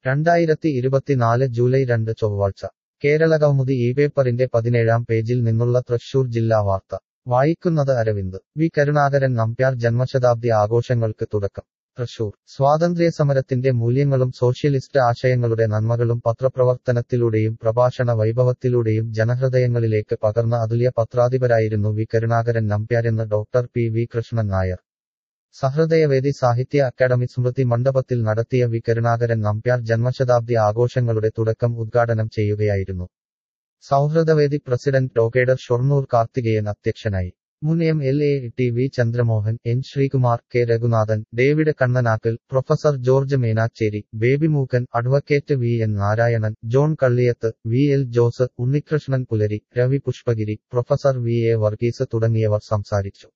രണ്ടായിരത്തി ഇരുപത്തിനാല് ജൂലൈ രണ്ട് ചൊവ്വാഴ്ച കേരളകൗമുദി ഈ പേപ്പറിന്റെ പതിനേഴാം പേജിൽ നിന്നുള്ള തൃശൂർ ജില്ലാ വാർത്ത വായിക്കുന്നത് അരവിന്ദ് വി കരുണാകരൻ നമ്പ്യാർ ജന്മശതാബ്ദി ആഘോഷങ്ങൾക്ക് തുടക്കം തൃശൂർ സ്വാതന്ത്ര്യസമരത്തിന്റെ മൂല്യങ്ങളും സോഷ്യലിസ്റ്റ് ആശയങ്ങളുടെ നന്മകളും പത്രപ്രവർത്തനത്തിലൂടെയും പ്രഭാഷണ വൈഭവത്തിലൂടെയും ജനഹൃദയങ്ങളിലേക്ക് പകർന്ന അതുല്യ പത്രാധിപരായിരുന്നു വി കരുണാകരൻ നമ്പ്യാരെന്ന് doctor P V Krishnan Nair Sahrudayavedi Sahitya Akademi സ്മൃതി മണ്ഡപത്തിൽ നടത്തിയ വി കരുണാകരൻ നമ്പ്യാർ ജന്മശതാബ്ദി ആഘോഷങ്ങളുടെ തുടക്കം ഉദ്ഘാടനം ചെയ്യുകയായിരുന്നു സൗഹൃദവേദി പ്രസിഡന്റ് ഡോക്കേഡർ ഷൊർണൂർ കാർത്തികേയൻ അധ്യക്ഷനായി മുൻ M L A T V Chandramohan N Sreekumar K Raghunathan David Kannanakkal professor George Menachery Baby Mookken advocate V N Narayanan John Kalliyath V L Jose Unnikrishnan Pulari Ravi Pushpagiri professor V A Varghese തുടങ്ങിയവർ സംസാരിച്ചു